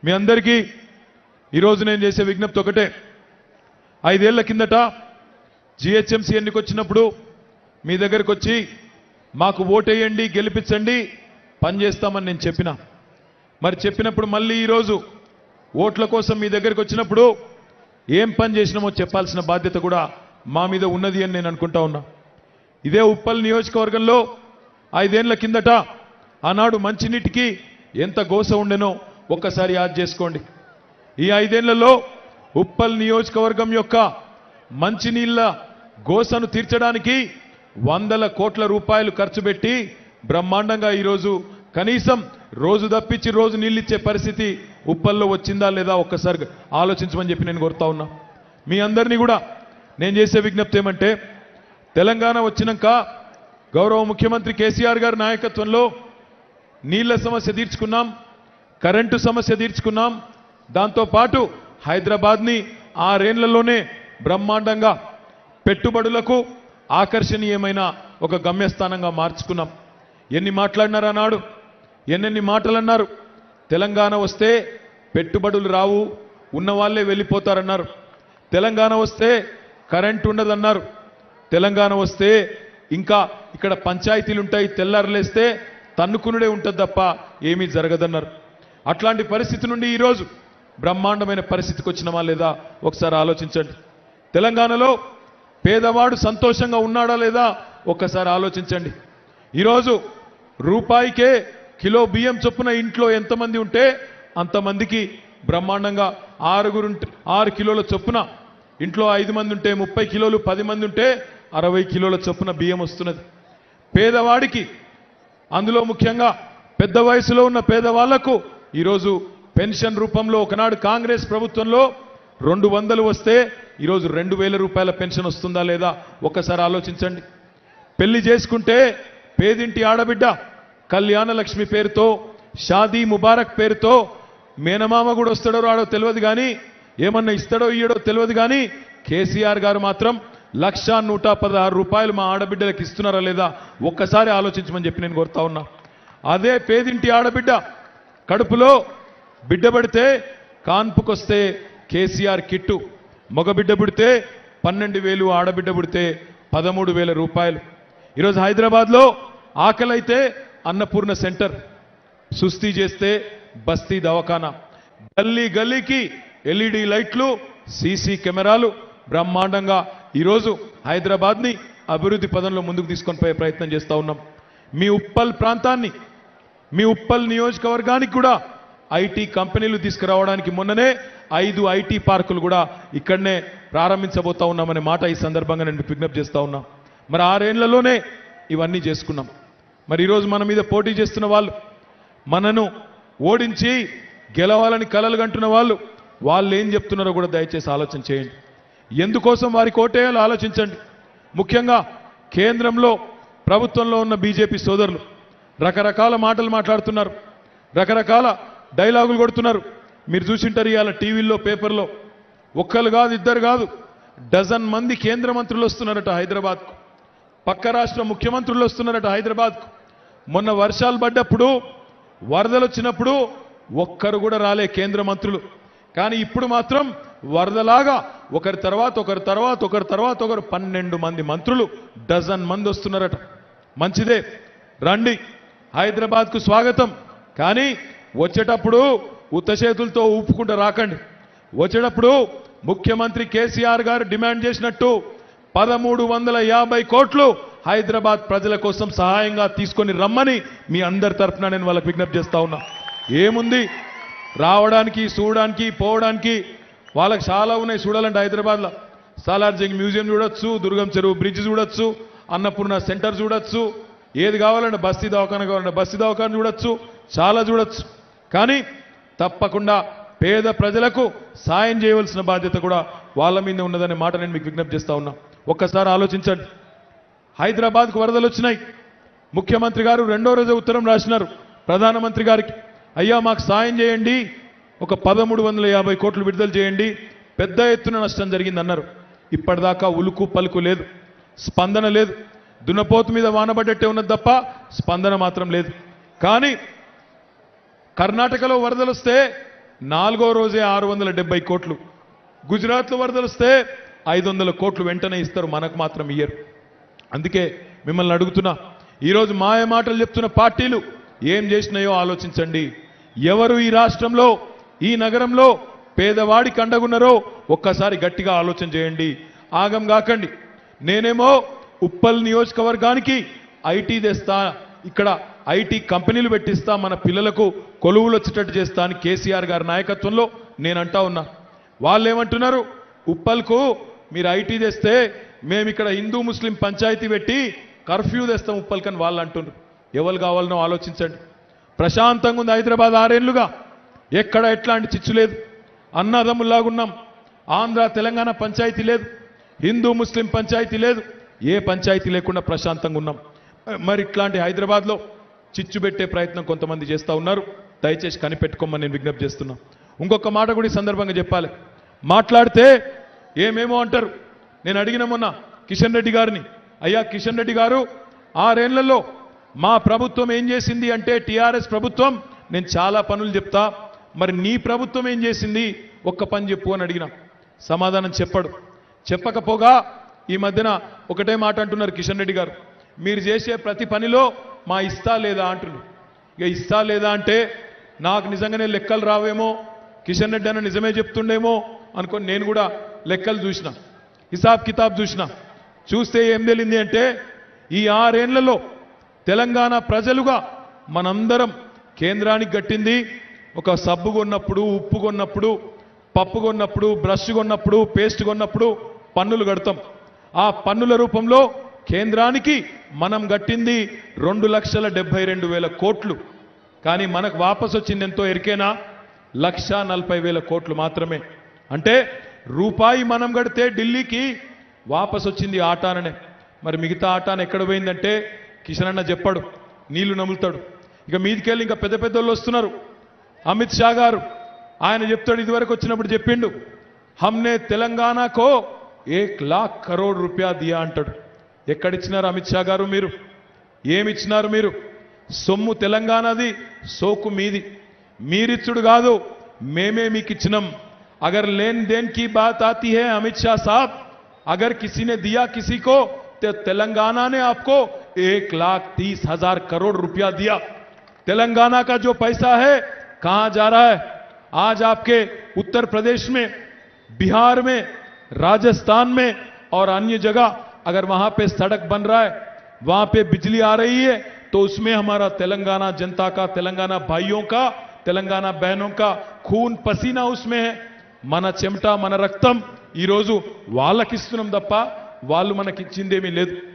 మీ అందరికీ ఈరోజు నేను చేసే విజ్ఞప్తి ఒకటే ఐదేళ్ల కిందట జిహెచ్ఎంసీ ఎన్నిక వచ్చినప్పుడు మీ దగ్గరికి వచ్చి మాకు ఓటేయండి గెలిపించండి పని చేస్తామని నేను చెప్పిన మరి చెప్పినప్పుడు మళ్ళీ ఈరోజు ఓట్ల కోసం మీ దగ్గరికి వచ్చినప్పుడు ఏం పని చేసినామో చెప్పాల్సిన బాధ్యత కూడా మా మీద ఉన్నది అని నేను అనుకుంటా ఉన్నా ఇదే ఉప్పల్ నియోజకవర్గంలో ఐదేళ్ల కిందట ఆనాడు మంచినీటికి ఎంత గోస ఉండెనో ఒక్కసారి యాద్ చేసుకోండి ఈ ఐదేళ్లలో ఉప్పల్ నియోజకవర్గం యొక్క మంచినీళ్ళ గోసను తీర్చడానికి వందల కోట్ల రూపాయలు ఖర్చు పెట్టి బ్రహ్మాండంగా ఈరోజు కనీసం రోజు తప్పించి రోజు నీళ్ళిచ్చే పరిస్థితి ఉప్పల్లో వచ్చిందా లేదా ఒక్కసారి ఆలోచించమని చెప్పి నేను కోరుతా ఉన్నా మీ అందరినీ కూడా నేను చేసే విజ్ఞప్తి ఏమంటే తెలంగాణ వచ్చినాక గౌరవ ముఖ్యమంత్రి కేసీఆర్ గారి నాయకత్వంలో నీళ్ల సమస్య తీర్చుకున్నాం కరెంటు సమస్య తీర్చుకున్నాం దాంతోపాటు హైదరాబాద్ని ఆరేళ్లలోనే బ్రహ్మాండంగా పెట్టుబడులకు ఆకర్షణీయమైన ఒక గమ్యస్థానంగా మార్చుకున్నాం ఎన్ని మాట్లాడినారు అన్నాడు ఎన్నెన్ని మాటలు అన్నారు తెలంగాణ వస్తే పెట్టుబడులు రావు ఉన్న వాళ్ళే వెళ్ళిపోతారన్నారు తెలంగాణ వస్తే కరెంట్ ఉండదన్నారు తెలంగాణ వస్తే ఇంకా ఇక్కడ పంచాయతీలు ఉంటాయి తెల్లారలేస్తే తన్నుకునుడే ఉంటుంది తప్ప ఏమీ జరగదన్నారు అట్లాంటి పరిస్థితి నుండి ఈరోజు బ్రహ్మాండమైన పరిస్థితికి వచ్చినమా లేదా ఒకసారి ఆలోచించండి తెలంగాణలో పేదవాడు సంతోషంగా ఉన్నాడా లేదా ఒక్కసారి ఆలోచించండి ఈరోజు రూపాయికే కిలో బియ్యం చొప్పున ఇంట్లో ఎంతమంది ఉంటే అంతమందికి బ్రహ్మాండంగా ఆరుగురు ఉంటే- ఆరు కిలోల చొప్పున ఇంట్లో ఐదు మంది ఉంటే ముప్పై కిలోలు పది మంది ఉంటే అరవై కిలోల చొప్పున బియ్యం వస్తున్నది పేదవాడికి అందులో ముఖ్యంగా పెద్ద వయసులో ఉన్న పేదవాళ్లకు ఈరోజు పెన్షన్ రూపంలో ఒకనాడు కాంగ్రెస్ ప్రభుత్వంలో రెండు వందలు వస్తే ఈరోజు రెండు వేల రూపాయల పెన్షన్ వస్తుందా లేదా ఒక్కసారి ఆలోచించండి పెళ్లి చేసుకుంటే పేదింటి ఆడబిడ్డ కళ్యాణ లక్ష్మి పేరుతో షాదీ ముబారక్ పేరుతో మేనమామ కూడా వస్తాడో రాడో తెలియదు కానీ ఏమన్నా ఇస్తాడో ఇయ్యడో తెలియదు కానీ కేసీఆర్ గారు మాత్రం లక్ష నూట పదహారు రూపాయలు మా ఆడబిడ్డలకు ఇస్తున్నారా లేదా ఒక్కసారి ఆలోచించమని చెప్పి నేను కోరుతా ఉన్నా అదే పేదింటి ఆడబిడ్డ కడుపులో బిడ్డ పడితే కాన్పుకొస్తే కేసీఆర్ కిట్టు మగబిడ్డ పుడితే పన్నెండు వేలు ఆడబిడ్డ పుడితే పదమూడు వేల రూపాయలు ఈరోజు హైదరాబాద్లో ఆకలైతే అన్నపూర్ణ సెంటర్ సుస్థి చేస్తే బస్తీ దవాఖానా గల్లీ గల్లీకి ఎల్ఈడి లైట్లు సీసీ కెమెరాలు బ్రహ్మాండంగా ఈరోజు హైదరాబాద్ని అభివృద్ధి పదంలో ముందుకు తీసుకొని పోయే ప్రయత్నం చేస్తా ఉన్నాం మీ ఉప్పల్ ప్రాంతాన్ని మీ ఉప్పల్ నియోజకవర్గానికి కూడా ఐటీ కంపెనీలు తీసుకురావడానికి మొన్ననే ఐదు ఐటీ పార్కులు కూడా ఇక్కడనే ప్రారంభించబోతా ఉన్నామనే మాట ఈ సందర్భంగా నేను మీకు విజ్ఞప్తి చేస్తా ఉన్నా మరి ఆరేళ్లలోనే ఇవన్నీ చేసుకున్నాం మరి ఈరోజు మన మీద పోటీ చేస్తున్న వాళ్ళు మనను ఓడించి గెలవాలని కలలు కంటున్న వాళ్ళు వాళ్ళు ఏం చెప్తున్నారో కూడా దయచేసి ఆలోచన చేయండి ఎందుకోసం వారికి ఓటేయాలో ఆలోచించండి ముఖ్యంగా కేంద్రంలో ప్రభుత్వంలో ఉన్న బీజేపీ సోదరులు రకరకాల మాటలు మాట్లాడుతున్నారు రకరకాల డైలాగులు కొడుతున్నారు మీరు చూసింటారు ఇవాళ టీవీల్లో పేపర్లో ఒక్కరు కాదు ఇద్దరు కాదు డజన్ మంది కేంద్ర మంత్రులు వస్తున్నారట హైదరాబాద్కు పక్క రాష్ట్ర ముఖ్యమంత్రులు వస్తున్నారట హైదరాబాద్కు మొన్న వర్షాలు పడ్డప్పుడు వరదలు వచ్చినప్పుడు ఒక్కరు కూడా రాలే కేంద్ర మంత్రులు కానీ ఇప్పుడు మాత్రం వరదలాగా ఒకరి తర్వాత ఒకరి తర్వాత ఒకరి తర్వాత ఒకరు పన్నెండు మంది మంత్రులు డజన్ మంది వస్తున్నారట మంచిదే రండి హైదరాబాద్కు స్వాగతం కానీ వచ్చేటప్పుడు ఉత్త చేతులతో ఊపుకుంటూ రాకండి వచ్చేటప్పుడు ముఖ్యమంత్రి కేసీఆర్ గారు డిమాండ్ చేసినట్టు పదమూడు వందల యాభై కోట్లు హైదరాబాద్ ప్రజల కోసం సహాయంగా తీసుకొని రమ్మని మీ అందరి తరఫున నేను వాళ్ళకి విజ్ఞప్తి చేస్తా ఉన్నా ఏముంది రావడానికి చూడడానికి పోవడానికి వాళ్ళకి చాలా ఉన్నాయి చూడాలంటే హైదరాబాద్లో సాలార్జంగ్ మ్యూజియం చూడొచ్చు దుర్గం చెరువు బ్రిడ్జ్ చూడొచ్చు అన్నపూర్ణ సెంటర్ చూడొచ్చు ఏది కావాలంటే బస్తీ దవాఖాన కావాలంటే బస్తీ దవాఖాన చూడొచ్చు చాలా చూడొచ్చు కానీ తప్పకుండా పేద ప్రజలకు సాయం చేయవలసిన బాధ్యత కూడా వాళ్ళ మీద ఉన్నదనే మాట నేను మీకు విజ్ఞప్తి చేస్తా ఉన్నా ఒక్కసారి ఆలోచించండి హైదరాబాద్కు వరదలు వచ్చినాయి ముఖ్యమంత్రి గారు రెండో రోజు ఉత్తరం రాసినారు ప్రధానమంత్రి గారికి అయ్యా మాకు సాయం చేయండి ఒక పదమూడు వందల యాభై కోట్లు విడుదల చేయండి పెద్ద ఎత్తున నష్టం జరిగిందన్నారు ఇప్పటిదాకా ఉలుకు పలుకు లేదు స్పందన లేదు దున్నపోతు మీద వానబడ్డట్టే ఉన్నది తప్ప స్పందన మాత్రం లేదు కానీ కర్ణాటకలో వరదలు వస్తే నాలుగో రోజే ఆరు వందల డెబ్బై కోట్లు గుజరాత్లో వరదలు వస్తే ఐదు వందల కోట్లు వెంటనే ఇస్తారు మనకు మాత్రం ఇయ్యరు అందుకే మిమ్మల్ని అడుగుతున్నా ఈరోజు మాయ మాటలు చెప్తున్న పార్టీలు ఏం చేసినాయో ఆలోచించండి ఎవరు ఈ రాష్ట్రంలో ఈ నగరంలో పేదవాడికి అండగున్నారో ఒక్కసారి గట్టిగా ఆలోచన చేయండి ఆగం కాకండి నేనేమో ఉప్పల్ నియోజకవర్గానికి ఐటీ తెస్తా ఇక్కడ ఐటీ కంపెనీలు పెట్టిస్తా మన పిల్లలకు కొలువులు వచ్చేటట్టు చేస్తా అని కేసీఆర్ గారి నాయకత్వంలో నేను అంటా ఉన్నా వాళ్ళు ఏమంటున్నారు ఉప్పల్కు మీరు ఐటీ తెస్తే మేము ఇక్కడ హిందూ ముస్లిం పంచాయతీ పెట్టి కర్ఫ్యూ తెస్తాం ఉప్పల్కని వాళ్ళు అంటున్నారు ఎవరు కావాలనో ఆలోచించండి ప్రశాంతంగా ఉంది హైదరాబాద్ ఆరేళ్లుగా ఎక్కడ ఎట్లాంటి చిచ్చు లేదు అన్నదమ్ముల్లాగున్నాం ఆంధ్ర తెలంగాణ పంచాయతీ లేదు హిందూ ముస్లిం పంచాయతీ లేదు ఏ పంచాయతీ లేకుండా ప్రశాంతంగా ఉన్నాం మరి ఇట్లాంటి హైదరాబాద్లో చిచ్చు పెట్టే ప్రయత్నం కొంతమంది చేస్తూ ఉన్నారు దయచేసి కనిపెట్టుకోమని నేను విజ్ఞప్తి చేస్తున్నా ఇంకొక మాట కూడా ఈ సందర్భంగా చెప్పాలి మాట్లాడితే ఏమేమో అంటారు నేను అడిగిన మొన్న కిషన్ రెడ్డి గారిని అయ్యా కిషన్ రెడ్డి గారు ఆరేళ్లలో మా ప్రభుత్వం ఏం చేసింది అంటే టిఆర్ఎస్ ప్రభుత్వం నేను చాలా పనులు చెప్తా మరి నీ ప్రభుత్వం ఏం చేసింది ఒక్క పని చెప్పు అని అడిగిన సమాధానం చెప్పడు చెప్పకపోగా ఈ మధ్యన ఒకటే మాట అంటున్నారు కిషన్ రెడ్డి గారు మీరు చేసే ప్రతి పనిలో మా ఇస్తా లేదా అంటున్నారు ఇక ఇస్తా లేదా అంటే నాకు నిజంగానే లెక్కలు రావేమో కిషన్ రెడ్డి అన్న నిజమే చెప్తుండేమో అనుకొని నేను కూడా లెక్కలు చూసిన హిసాబ్ కితాబ్ చూసిన చూస్తే ఏం తెలింది అంటే ఈ ఆరేళ్లలో తెలంగాణ ప్రజలుగా మనందరం కేంద్రానికి గట్టింది ఒక సబ్బు కొన్నప్పుడు ఉప్పు కొన్నప్పుడు పప్పు కొన్నప్పుడు బ్రష్ కొన్నప్పుడు పేస్ట్ కొన్నప్పుడు పన్నులు కడతాం ఆ పన్నుల రూపంలో కేంద్రానికి మనం గట్టింది రెండు లక్షల డెబ్బై రెండు వేల కోట్లు కానీ మనకు వాపసు వచ్చింది ఎంతో ఎరికేనా లక్ష నలభై వేల కోట్లు మాత్రమే అంటే రూపాయి మనం గడితే ఢిల్లీకి వాపసు వచ్చింది ఆటాననే మరి మిగతా ఆటాన ఎక్కడ పోయిందంటే కిషన్ అన్న చెప్పాడు నీళ్లు నములుతాడు ఇక మీదికెళ్ళి ఇంకా పెద్ద పెద్ద వాళ్ళు వస్తున్నారు అమిత్ షా గారు ఆయన చెప్తాడు ఇదివరకు వచ్చినప్పుడు చెప్పిండు హమ్నే తెలంగాణకో ఏక్ లాక్ కరోడ్ రూపాయ దియా అంటాడు ఎక్కడిచ్చినారు అమిత్ షా గారు మీరు ఏమిచ్చినారు మీరు సొమ్ము తెలంగాణది సోకు మీది మీరిచ్చుడు కాదు మేమే మీకు ఇచ్చినాం అగర్ లేన్ దేన్ की बात आती है अमित शाह साहब अगर किसी ने दिया किसी को तो तेलंगाना ने आपको एक लाख तीस हजार करोड़ रुपया दिया तेलंगाना का जो पैसा है कहां जा रहा है आज आपके उत्तर प्रदेश में बिहार में राजस्थान में और अन्य जगह अगर वहां पे सड़क बन रहा है वहां पे बिजली आ रही है तो उसमें हमारा तेलंगाना जनता का तेलंगाना भाइयों का తెలంగాణ బహనోं का खून పసీనా उसमें है మన చెమట మన రక్తం ఈరోజు వాళ్ళకిస్తున్నాం తప్ప వాళ్ళు మనకిచ్చిందేమీ లేదు